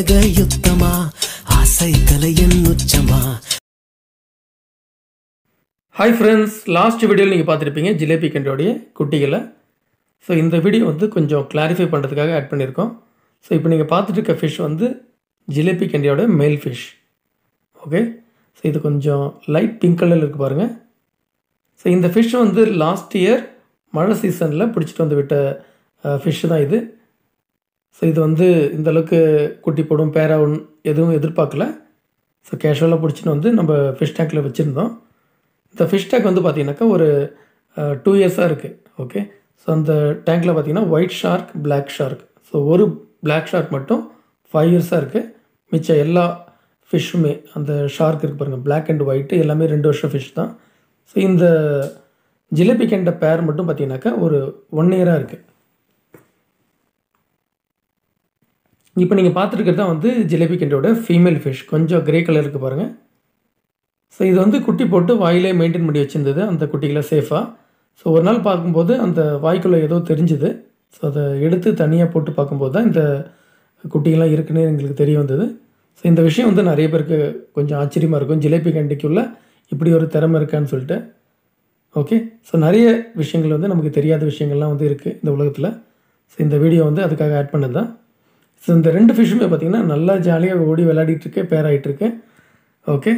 உலக யுத்தமா ஆசை கலையின் உச்சமா ஹாய் ஃப்ரெண்ட்ஸ் லாஸ்ட் வீடியோவில் நீங்கள் பார்த்துருப்பீங்க ஜிலேபி கண்டோடைய குட்டிகளை ஸோ இந்த வீடியோ வந்து கொஞ்சம் கிளாரிஃபை பண்ணுறதுக்காக ஆட் பண்ணியிருக்கோம் ஸோ இப்போ நீங்கள் பார்த்துட்டு இருக்க ஃபிஷ் வந்து ஜிலேபி கண்டியோட மேல் ஃபிஷ் ஓகே ஸோ இது கொஞ்சம் லைட் பிங்க் கலரில் இருக்குது பாருங்கள் ஸோ இந்த ஃபிஷ் வந்து லாஸ்ட் இயர் மழை சீசனில் பிடிச்சிட்டு வந்து விட்ட ஃபிஷ் தான் இது ஸோ இது வந்து இந்த அளவுக்கு குட்டி போடும் பேராவும் எதுவும் எதிர்பார்க்கல ஸோ கேஷுவலாக பிடிச்சிட்டு வந்து நம்ம ஃபிஷ் டேங்கில் வச்சுருந்தோம் இந்த ஃபிஷ் டேங்க் வந்து பார்த்தீங்கன்னாக்கா ஒரு டூ இயர்ஸாக இருக்குது ஓகே ஸோ அந்த டேங்க்கில் பார்த்தீங்கன்னா white shark Black shark so ஒரு Black ஷார்க் மட்டும் ஃபைவ் இயர்ஸாக இருக்குது மிச்ச எல்லா ஃபிஷ்ஷுமே அந்த ஷார்க் இருக்குது பாருங்கள் Black அண்ட் ஒயிட்டு எல்லாமே ரெண்டு வருஷம் ஃபிஷ் தான் ஸோ இந்த ஜிலேபி கெண்ட பேர் மட்டும் பார்த்தீங்கன்னாக்கா ஒரு ஒன் இயராக இருக்குது இப்போ நீங்கள் பார்த்துருக்கிறது தான் வந்து ஜிலேபி கெண்டோட ஃபீமேல் ஃபிஷ் கொஞ்சம் கிரே கலர் இருக்குது பாருங்கள் ஸோ இது வந்து குட்டி போட்டு வாயிலே மெயின்டைன் பண்ணி வச்சுருந்தது அந்த குட்டிகளை சேஃபாக ஸோ ஒரு நாள் பார்க்கும்போது அந்த வாய்க்குள்ளே ஏதோ தெரிஞ்சுது ஸோ அதை எடுத்து தனியாக போட்டு பார்க்கும்போது தான் இந்த குட்டிகள்லாம் இருக்குன்னு எங்களுக்கு தெரிய வந்தது ஸோ இந்த விஷயம் வந்து நிறைய பேருக்கு கொஞ்சம் ஆச்சரியமாக இருக்கும் ஜிலேபி கண்டிக்குள்ளே இப்படி ஒரு திறமை இருக்கான்னு சொல்லிட்டு ஓகே ஸோ நிறைய விஷயங்கள் வந்து நமக்கு தெரியாத விஷயங்கள்லாம் வந்து இருக்குது இந்த உலகத்தில் ஸோ இந்த வீடியோ வந்து அதுக்காக ஆட் பண்ணது தான் ஸோ இந்த ரெண்டு ஃபிஷ்ஷுமே பார்த்திங்கன்னா நல்லா ஜாலியாக ஓடி விளையாடிட்டு இருக்கு பேர் ஆயிட்டு இருக்கு ஓகே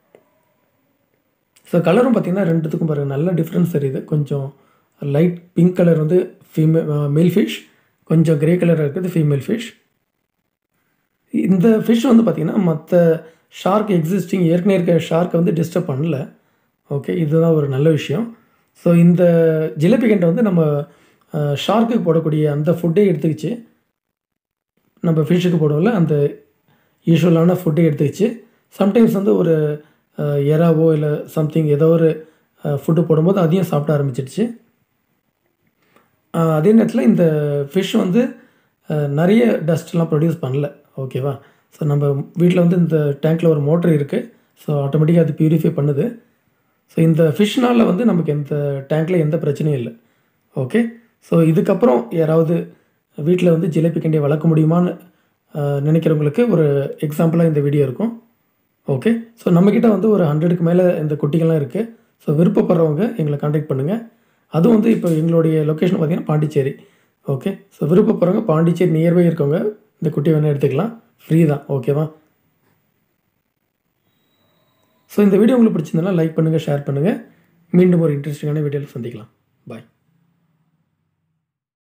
ஸோ கலரும் பார்த்தீங்கன்னா ரெண்டுத்துக்கும் பாருங்கள் நல்ல டிஃப்ரென்ஸ் தெரியுது கொஞ்சம் லைட் பிங்க் கலர் வந்து ஃபீமே மேல் ஃபிஷ் கொஞ்சம் கிரே கலர் இருக்குது ஃபீமேல் ஃபிஷ் இந்த ஃபிஷ் வந்து பார்த்திங்கன்னா மற்ற ஷார்க் எக்ஸிஸ்டிங் ஏற்கனவே இருக்க ஷார்க்கை வந்து டிஸ்டர்ப் பண்ணல ஓகே இதுதான் ஒரு நல்ல விஷயம் ஸோ இந்த ஜிலேபி கண்டை வந்து நம்ம ஷார்க்குக்கு போடக்கூடிய அந்த ஃபுட்டே எடுத்துக்கிச்சு நம்ம ஃபிஷ்ஷுக்கு போடுவோம்ல அந்த யூஸ்வலான ஃபுட்டே எடுத்துக்கிச்சு சம்டைம்ஸ் வந்து ஒரு அஹ், எறாவோ இல்லை சம்திங் ஏதோ ஒரு ஃபுட்டு போடும்போது அதையும் சாப்பிட ஆரம்பிச்சிடுச்சு அஹ், அதே நேரத்தில் இந்த ஃபிஷ் வந்து அஹ், நிறைய டஸ்ட்லாம் ப்ரொடியூஸ் பண்ணல ஓகேவா ஸோ நம்ம வீட்டில் வந்து இந்த டேங்க்கில் ஒரு மோட்டர் இருக்குது ஸோ ஆட்டோமேட்டிக்காக அது பியூரிஃபை பண்ணுது ஸோ இந்த ஃபிஷ்னால் வந்து நமக்கு எந்த டேங்க்கில் எந்த பிரச்சனையும் இல்லை ஓகே ஸோ இதுக்கப்புறம் யாராவது வீட்டில் வந்து ஜிலேபி கண்டியை வளர்க்க முடியுமான்னு அஹ், நினைக்கிறவங்களுக்கு ஒரு எக்ஸாம்பிளாக இந்த வீடியோ இருக்கும் ஓகே ஸோ நம்மக்கிட்ட வந்து ஒரு ஹண்ட்ரடுக்கு மேலே இந்த குட்டிகள்லாம் இருக்குது ஸோ விருப்பப்படுறவங்க எங்களை காண்டாக்ட் பண்ணுங்கள் அதுவும் வந்து இப்போ எங்களுடைய லொக்கேஷன் பார்த்தீங்கன்னா பாண்டிச்சேரி ஓகே ஸோ விருப்பப்படுறவங்க பாண்டிச்சேரி நியர்பை இருக்கவங்க இந்த குட்டி வேணால் எடுத்துக்கலாம் ஃப்ரீ தான் ஓகேவா ஸோ இந்த வீடியோ உங்களுக்கு பிடிச்சிருந்தனா லைக் பண்ணுங்கள் ஷேர் பண்ணுங்கள் மீண்டும் ஒரு இன்ட்ரெஸ்டிங்கான வீடியோவில் சந்திக்கலாம் பாய்